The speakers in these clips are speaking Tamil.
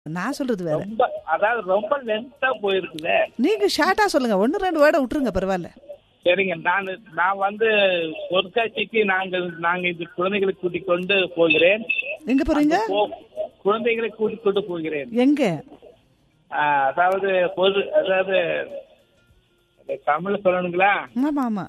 நான் சொல்றது வேற ரொம்ப அதாவது ரொம்ப லென்த்தா போயிருக்குதே நீங்க ஷார்ட்டா சொல்லுங்க ஒன்னு ரெண்டு வேர்டை விட்டுருங்க பரவாயில்ல சரிங்க நான் நான் வந்து பொருட்காட்சிக்கு நாங்கள் நாங்க இந்த குழந்தைகளை கூட்டிக் கொண்டு போகிறேன் எங்க போறீங்க போ- குழந்தைகளை கூட்டிக் கொண்டு போகிறேன் எங்க ஆஹ், அதாவது பொது அதாவது அது தமிழ் சொல்லணுங்களா ஆமா ஆமா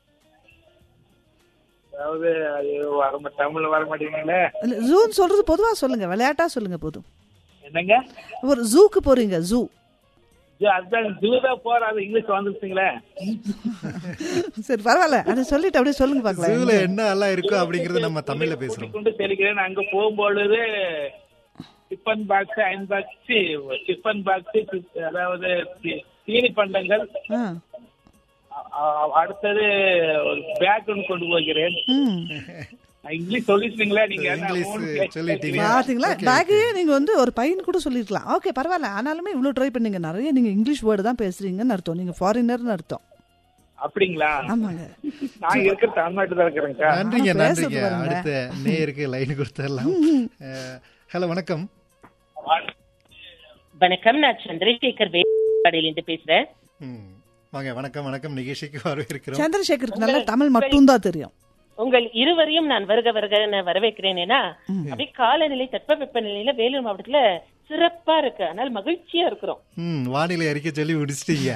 அதாவது ஐயோ, வர மா- தமிழ் வர மாட்டேங்குங்களே ஜூன்னு சொல்றது பொதுவா சொல்லுங்க விளையாட்டா சொல்லுங்க போதும் என்னங்க ஒரு ஜூக்கு போறீங்க ஜூ ஐயோ, அதுதான் ஜூதா போற அது இங்கிலீஷ் வந்துருச்சுங்களே சரி பரவாயில்ல அதை சொல்லிட்டு அப்படியே சொல்லுங்க ஜூல பாக்கலாம் என்ன எல்லாம் இருக்கோ அப்படிங்கறது நம்ம தமிழ்ல பேசுறோம் கூட்டிக் கொண்டு செல்கிறேன் அங்க போகும்பொழுது tiffin box iron box tiffin box அதாவது தி- தீனி பண்டங்கள் ஆ. அ- அ- அடுத்தது ஒரு பேக் ஒன்று கொண்டு போகிறேன் ம். இங்கிலீஷ் சொல்லிட்டீங்களா நீங்க என்ன இங்கிலீஷ் மூணு பேர் சொல்லிட்டீங்க பாத்தீங்களா Okay, பேக்கே நீங்க வந்து ஒரு பையன் கூட சொல்லிருக்கலாம் ஓகே பரவாயில்ல ஆனாலுமே இவ்வளவு ட்ரை பண்ணீங்க நிறைய நீங்க இங்கிலீஷ் வேர்டு தான் பேசுறீங்கன்னு அர்த்தம் நீங்க ஃபாரினர்னு அர்த்தம் அப்படிங்களா ஆமாங்க நான் இருக்கிற தமிழ்நாட்டு தான் இருக்கிறேங்க்கா நன்றிங்க ஆனா பேசுறது நன்றிங்க பாருங்க. அடுத்த நேயருக்கு லைன் கொடுத்துடலாம் ஹலோ வணக்கம் வணக்கம் நான் சந்திரசேகர் வேலையிலிருந்து பேசுறேன் ம், வாங்க வணக்கம் வணக்கம் நிகழ்ச்சிக்கு வரவேற்கிறோம் சந்திரசேகருக்கு நல்லா தமிழ் மட்டும் தான் தெரியும் உங்கள் இருவரையும் நான் வருக வருக வரவேற்கிறேன் ஏன்னா அப்படியே காலநிலை தட்பவெப்ப நிலையில வேலூர் மாவட்டத்துல சிறப்பா இருக்கு ஆனால் மகிழ்ச்சியா இருக்கிறோம் ம் வானிலை அறிக்கை சொல்லி முடிச்சிட்டீங்க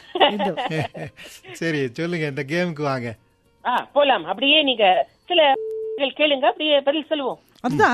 சரி சொல்லுங்க இந்த கேமுக்கு வாங்க ஆ போலாம் அப்படியே நீங்க சில கேளுங்க அப்படியே பதில் சொல்லுவோம் அதுதான்